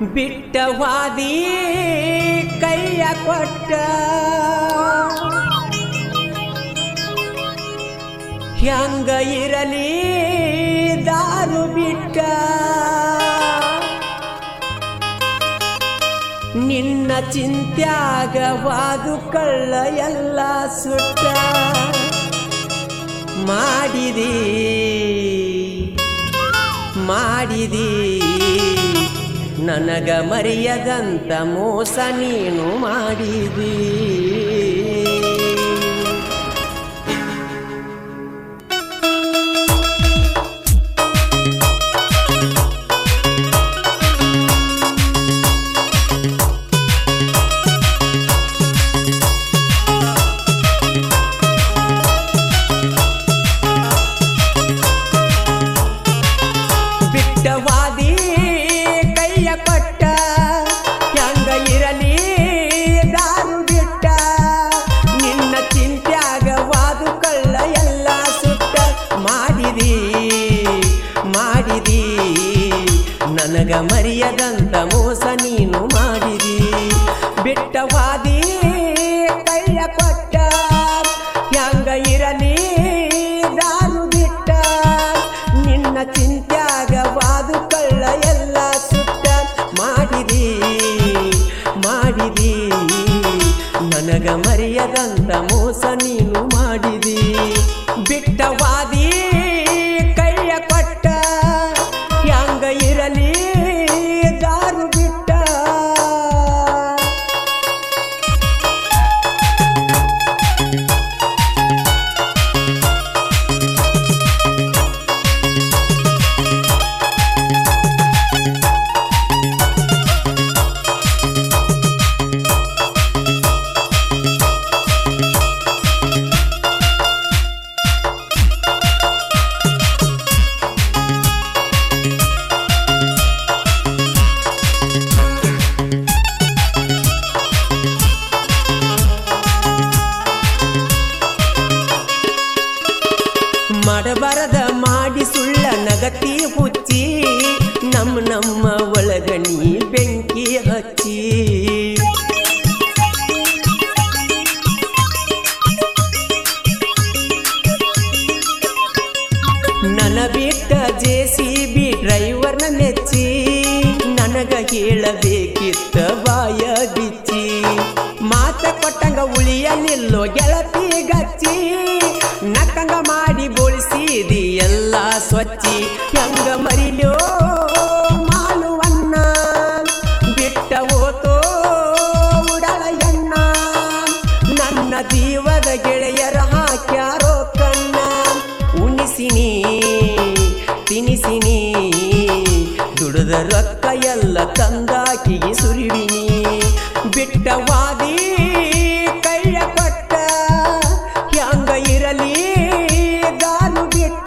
ಬಿಟ್ಟವಾದಿ ಕೈಯ ಕೊಟ್ಟ ಹೆಂಗ ಇರಲಿ ದಾರು ಬಿಟ್ಟ ನಿನ್ನ ಚಿಂತ್ಯಾಗ ವಾದು ಕಳ್ಳ ಎಲ್ಲ ಸುಟ್ಟ ಮಾಡಿದಿ ಮಾಡಿದಿ ನನಗ ಮರೆಯದಂತ ಮೋಸ ನೀನು ಮಾಡಿದಿ ಬಿಟ್ಟವಾದಿ ಕೈಯ ಕೊಟ್ಟ ಹೆಂಗ ಇರಲಿ ದಾರು ಬಿಟ್ಟ ನಿನ್ನ ಚಿಂತ್ಯಾಗ ವಾದು ಕಳ್ಳ ಎಲ್ಲ ಸುಟ್ಟ ಮಾಡಿದಿ ಮಾಡಿದಿ ನನಗ ಮರೆಯದಂತ ಮೋಸ ನೀನು ಮಾಡಿದಿ ಬಿಟ್ಟವಾದಿ ಕೈಯ ಕೊಟ್ಟ ಹೆಂಗ ಇರಲಿ ದಾರು ಬಿಟ್ಟ ನಿನ್ನ ಚಿಂತ್ಯಾಗ ವಾದು ಕಳ್ಳ ಎಲ್ಲ ಸುಟ್ಟ ಮಾಡಿದಿ ಮಾಡಿದಿ ನನಗ ಮರೆಯದಂತ ಮೋಸ ನೀನು ಮಾಡಿದಿ ಬಿಟ್ಟವಾದಿ ಕೈಯ ಕೊಟ್ಟ ಹೆಂಗ ಇರಲಿ ದಾರು ಬಿಟ್ಟ ಮಾಡಬಾರದ ಮಾಡಿ ಸುಳ್ಳ ನಗತಿ ಹುಚ್ಚಿ ನಮ್ಮ ನಮ್ಮ ಒಳಗಣಿ ಬೆಂಕಿ ಹಚ್ಚಿ ನನ್ನ ಬಿಟ್ಟ ಜೆ ಸಿ ಬಿ ಡ್ರೈವರ್ನ ನೆಚ್ಚಿ ನನಗ ಹೇಳಬೇಕಿತ್ತ ಬಾಯ ಬಿಚ್ಚಿ ಮಾತ ಕೊಟ್ಟಂಗ ಉಳಿಯಲಿಲ್ಲೋ ಗೆಳತಿ ಗಚ್ಚಿ ನಕ್ಕಂಗ ಮಾಡಿ ಬೋಳಿಸಿದಿ ಎಲ್ಲ ಸ್ವಚ್ಛಿ ಹೆಂಗ ಮರಿಲೋ ಮಾನುವನ್ನ ಬಿಟ್ಟ ಹೋತೋ ಉಡಳ ಎಣ್ಣ ನನ್ನ ಜೀವದ ಗೆಳೆಯರ ಹಾಕ್ಯಾರೋ ಕಣ್ಣ ಉಣಿಸಿನಿ ತಿನಿಸಿನಿ ದುಡಿದ ರೊಕ್ಕ ಎಲ್ಲ ತಂದಾಕಿಗೆ ಸುರಿವಿನಿ ಬಿಟ್ಟವಾದಿ ಕೈಯ ಕೊಟ್ಟ ಹೆಂಗ ಇರಲಿ ದಾರು ಬಿಟ್ಟ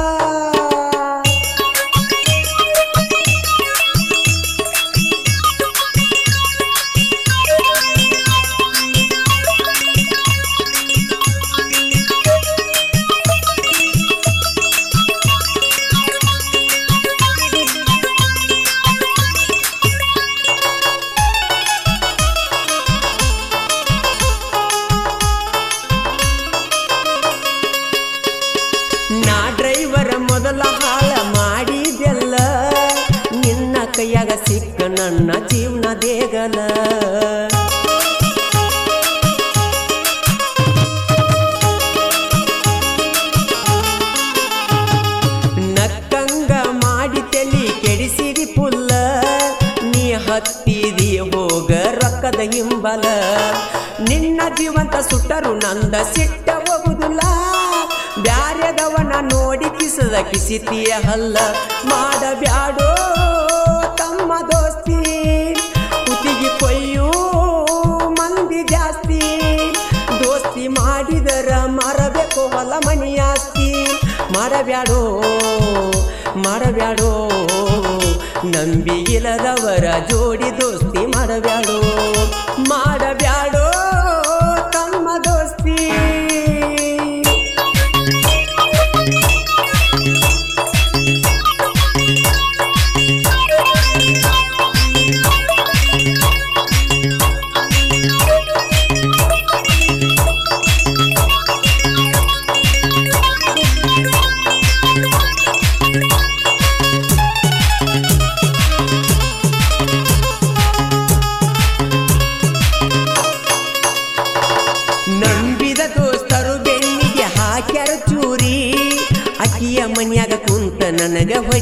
ನಾ ಡ್ರೈವರ ಮೊದಲ ಹಾಳ ಮಾಡಿದೆಲ್ಲ ನಿನ್ನ ಕೈಯಾಗ ಸಿಕ್ಕ ನನ್ನ ಜೀವನ ದೇಗಲ ನಕ್ಕಂಗ ಮಾಡಿ ತಲಿ ಕೆಡಿಸಿದಿ ಪುಲ್ಲ ನೀ ಹತ್ತಿದಿ ಹೋಗ ರೊಕ್ಕದ ಹಿಂಬಲ ನಿನ್ನ ಜೀವಂತ ಸುಟ್ಟರು ನಂದ ಸಿಟ್ಟ ಹೋಗುದಿಲ್ಲ ಬ್ಯಾರೆದವನ ನೋಡಿ ಕಿಸದ ಕಿಸಿತಿಯ ಹಲ್ಲ ಮಾಡಬ್ಯಾಡೋ ತಮ್ಮ ದೋಸ್ತಿ ಕುತಿಗೆ ಕೊಯ್ಯು ಮಂದಿ ಜಾಸ್ತಿ ದೋಸ್ತಿ ಮಾಡಿದರ ಮರಬೇಕು ಹೊಲ ಮನಿ ಆಸ್ತಿ ಮಾಡಬ್ಯಾಡೋ ಮಾಡಬ್ಯಾಡೋ ನಂಬಿ ಇಲ್ಲದವರ ಜೋಡಿ ದೋಸ್ತಿ ಮಾಡಬ್ಯಾಡೋ ಮಾಡಬ್ಯಾಡೋ ತಮ್ಮ ದೋಸ್ತಿ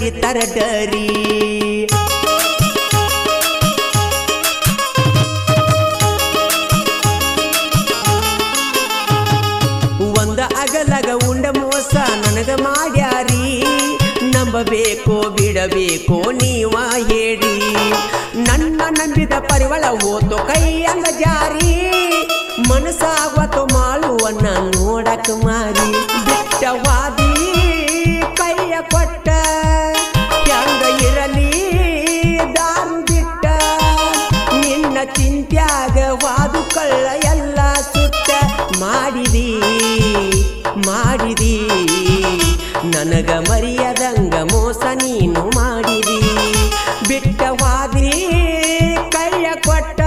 ಬರಿ ತರಡರಿ ಒಂದ ಅಗಲಗ ಉಂಡ ಮೋಸ ನನಗ ಮಾಡ್ಯಾರಿ ನಂಬಬೇಕೋ ಬಿಡಬೇಕೋ ನೀವ ಹೇಳಿ ನನ್ನ ನಂಬಿದ ಪರಿವಳ ಹೋತು ಕೈಯಂಗ ಜಾರಿ ಮನಸ್ಸಾಗ್ವತ್ತು ಮಾಳುವನ್ನ ನೋಡಕ ಮಾರಿ ಬಿಟ್ಟವಾದಿ ಕೈಯ ಕೊಟ್ಟ ಹೆಂಗ ಇರಲಿ ದಾರು ಬಿಟ್ಟ ನಿನ್ನ ಚಿಂತ್ಯಾಗ ವಾದು ಕಳ್ಳ ಎಲ್ಲ ಸುತ್ತ ಮಾಡಿದಿ ಮಾಡಿದಿ ನನಗ ಮರಿಯದಂಗ ಮೋಸ ನೀನು ಮಾಡಿದಿ ಬಿಟ್ಟವಾದಿ ಕೈಯ ಕೊಟ್ಟ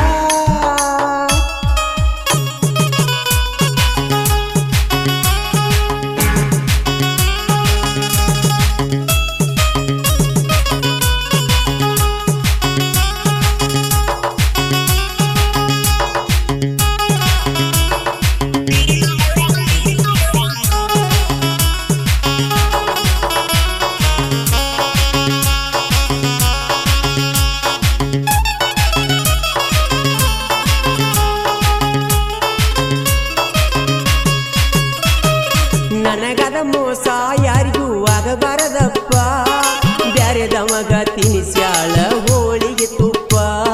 ನನಗದ ಮೋಸ ಯಾರಿಗೂ ಆಗಬಾರದಪ್ಪ ಬ್ಯಾರೆದವಗ ತಿನಿಸ್ಯಾಳ ಹೋಳಿಗೆ ತುಪ್ಪ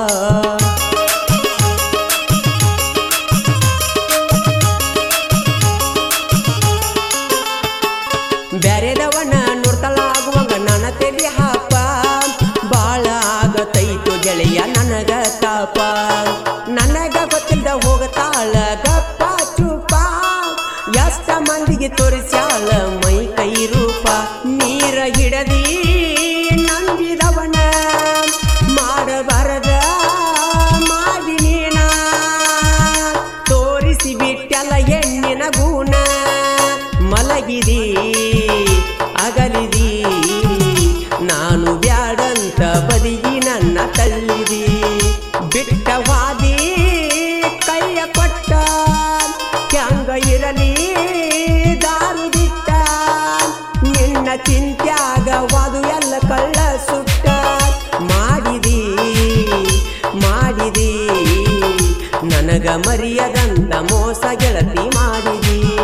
ಬ್ಯಾರೆದವನ ನೋಡ್ತಲಾಗುವಂಗ ನನ್ನ ತೆಲಿ ಹಾಪ ಬಾಳ ಆಗತೈತು ಗೆಳೆಯ ನನಗ ತಾಪ ನನಗ ಗೊತ್ತಿಲ್ದ ಹೋಗತಾಳ ಗಪ್ಪ ಚೂಪ ಎಷ್ಟ ಮಂದಿಗೆ ತೋರಿಸ್ಯಾಳ ಮೈ ಕೈ ರೂಪ ನೀರ ಹಿಡದಿ ನಂಬಿದವನ ಮಾಡಬಾರದ ಮಾಡಿ ನೀನ ತೋರಿಸಿ ಬಿಟ್ಟಲ್ಲ ಹೆಣ್ಣಿನ ಗುಣ ಮಲಗಿದಿ ಅಗಲಿದಿ ನಾನು ಬ್ಯಾಡಂತ ಬದಿಗಿ ನನ್ನ ತಳ್ಳಿದಿ ಬಿಟ್ಟವಾದಿ ಕೈಯ ಕೊಟ್ಟ ಹ್ಯಾಂಗ ಇರಲಿ ದಾರು ಬಿಟ್ಟ ನಿನ್ನ ಚಿಂತ್ಯಾಗ ವಾದು ಎಲ್ಲ ಕಳ್ಳ ಸುಟ್ಟ ಮಾಡಿದಿ ಮಾಡಿದಿ ನನಗ ಮರಿಯದಂತ ಮೋಸ ಗೆಳತಿ ಮಾಡಿದಿ